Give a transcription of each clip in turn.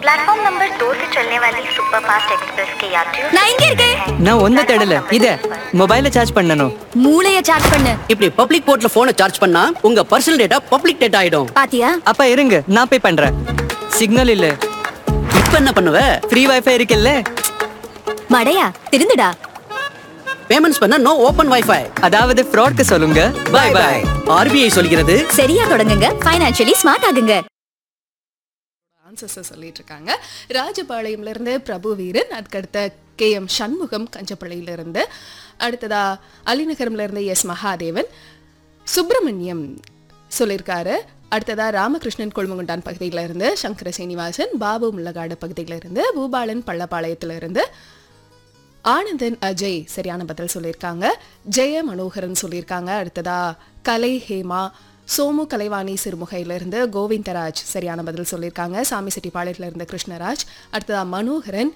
platform number दो से चलने वाली सुपर फास्ट एक्सप्रेस के यात्रियों நான் இங்க இருக்கேன் நான் ஒன்ன தேடல இத மொபைல சார்ஜ் பண்ணனும் மூளைய சார்ஜ் பண்ணு இப்படி பப்ளிக் போர்ட்ல போனை சார்ஜ் பண்ணா உங்க பர்சனல் டேட்டா பப்ளிக் டேட்டா ஆயிடும் பாத்தியா அப்பா இருங்க நான் பே பண்றேன் சிக்னல் இல்ல இப்ப என்ன பண்ணுவ ஃப்ரீ வைஃபை இருக்குல்ல மடையா திருந்துடா பேமெண்ட்ஸ் பண்ண நோ ஓபன் வைஃபை அதாவது ஃப்ராட்க்கு சொல்லுங்க பை பை ஆர்பிஐ சொல்கிறது சரியா தொடங்குங்க ஃபைனான்சியலி ஸ்மார்ட் ஆகுங்க ஆன்சர்ஸை சொல்லிட்டு இருக்காங்க ராஜபாளையம்ல இருந்து பிரபு வீரன் அதுக்கடுத்த கே எம் சண்முகம் கஞ்சப்பள்ளியில இருந்து அடுத்ததா அலிநகரம்ல இருந்து எஸ் மகாதேவன் சுப்பிரமணியம் சொல்லியிருக்காரு அடுத்ததா ராமகிருஷ்ணன் கொழுமங்குண்டான் பகுதியில இருந்து சங்கர சீனிவாசன் பாபு முள்ளகாடு பகுதியில இருந்து பூபாலன் பள்ளப்பாளையத்துல இருந்து ஆனந்தன் அஜய் சரியான பதில் சொல்லியிருக்காங்க ஜெய மனோகரன் சொல்லியிருக்காங்க அடுத்ததா கலை ஹேமா சோமு கலைவாணி சிறுமுகையிலிருந்து கோவிந்தராஜ் சரியான பதில் சொல்லியிருக்காங்க சாமி செட்டிப்பாளையத்துல இருந்து கிருஷ்ணராஜ் அடுத்ததா மனோகரன்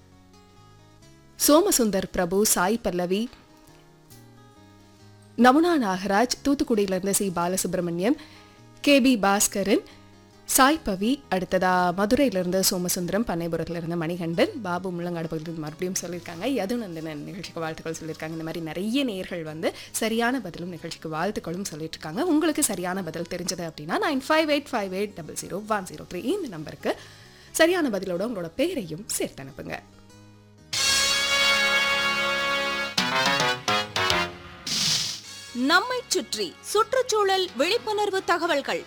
சோமசுந்தர் பிரபு சாய் பல்லவி நமுனா நாகராஜ் தூத்துக்குடியிலிருந்து C Balasubramaniam K P Baskaran Sai Pavi அடுத்ததா மதுரையிலிருந்து சோமசுந்தரம் பண்ணைபுரத்திலிருந்து மணிகண்டன் பாபு முள்ளங்காடு பகுதியில் மறுபடியும் சொல்லியிருக்காங்க யதுநந்தனன் நிகழ்ச்சிக்கு வாழ்த்துக்கள் சொல்லியிருக்காங்க இந்த மாதிரி நிறைய நேர்கள் வந்து சரியான பதிலும் நிகழ்ச்சிக்கு வாழ்த்துக்களும் சொல்லிட்டு இருக்காங்க உங்களுக்கு சரியான பதில் தெரிஞ்சது அப்படின்னா nine five eight five eight double zero one zero three இந்த நம்பருக்கு சரியான பதிலோட உங்களோட பெயரையும் சேர்த்து அனுப்புங்க நம்மைச் சுற்றி சுற்றுச்சூழல் விழிப்புணர்வு தகவல்கள்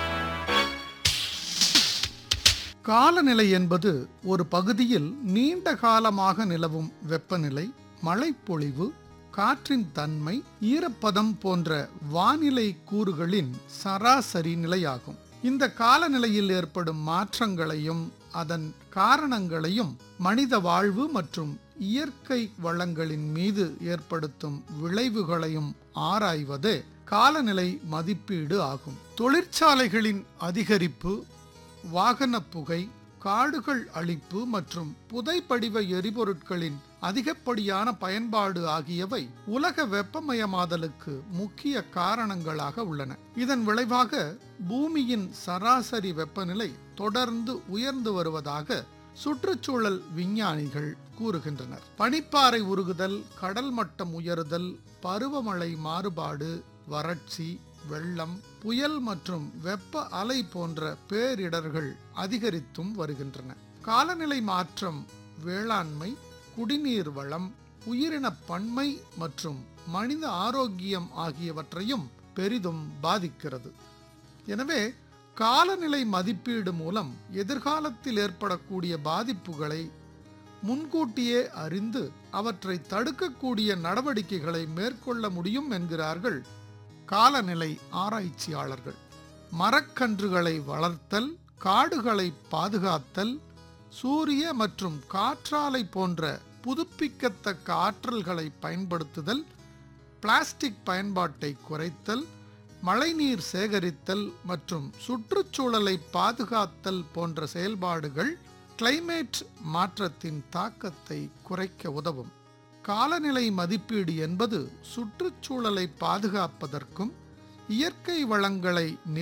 காலநிலை என்பது ஒரு பகுதியில் நீண்ட காலமாக நிலவும் வெப்பநிலை மழைப்பொழிவு காற்றின் தன்மை ஈரப்பதம் போன்ற வானிலை கூறுகளின் சராசரி நிலையாகும் இந்த காலநிலையில் ஏற்படும் மாற்றங்களையும் அதன் காரணங்களையும் மனித வாழ்வு மற்றும் இயற்கை வளங்களின் மீது ஏற்படுத்தும் விளைவுகளையும் ஆராய்வதே காலநிலை மதிப்பீடு ஆகும் தொழிற்சாலைகளின் அதிகரிப்பு வாகன புகை காடுகள் அழிப்பு மற்றும் புதைப்படிவ எரிபொருட்களின் அதிகப்படியான பயன்பாடு ஆகியவை உலக வெப்பமயமாதலுக்கு முக்கிய காரணங்களாக உள்ளன இதன் விளைவாக பூமியின் சராசரி வெப்பநிலை தொடர்ந்து உயர்ந்து வருவதாக சுற்றுச்சூழல் விஞ்ஞானிகள் கூறுகின்றனர் பனிப்பாறை உருகுதல் கடல் மட்டம் உயருதல் பருவமழை மாறுபாடு வறட்சி வெள்ளம் புயல் மற்றும் வெப்ப அலை போன்ற பேரிடர்கள் அதிகரித்தும் வருகின்றன காலநிலை மாற்றம் வேளாண்மை குடிநீர் வளம் உயிரின பன்மை மற்றும் மனித ஆரோக்கியம் ஆகியவற்றையும் பெரிதும் பாதிக்கிறது எனவே காலநிலை மதிப்பீடு மூலம் எதிர்காலத்தில் ஏற்படக்கூடிய பாதிப்புகளை முன்கூட்டியே அறிந்து அவற்றை தடுக்கக்கூடிய நடவடிக்கைகளை மேற்கொள்ள முடியும் என்கிறார்கள் காலநிலை ஆராய்ச்சியாளர்கள் மரக்கன்றுகளை வளர்த்தல் காடுகளை பாதுகாத்தல் சூரிய மற்றும் காற்றாலை போன்ற புதுப்பிக்கத்தக்க ஆற்றல்களை பயன்படுத்துதல் பிளாஸ்டிக் பயன்பாட்டை குறைத்தல் மழைநீர் சேகரித்தல் மற்றும் சுற்றுச்சூழலை பாதுகாத்தல் போன்ற செயல்பாடுகள் கிளைமேட் மாற்றத்தின் தாக்கத்தை குறைக்க உதவும் காலநிலை மதிப்பீடு என்பது சுற்றுச்சூழலை பாதுகாப்பதற்கும் இயற்கை வளங்களை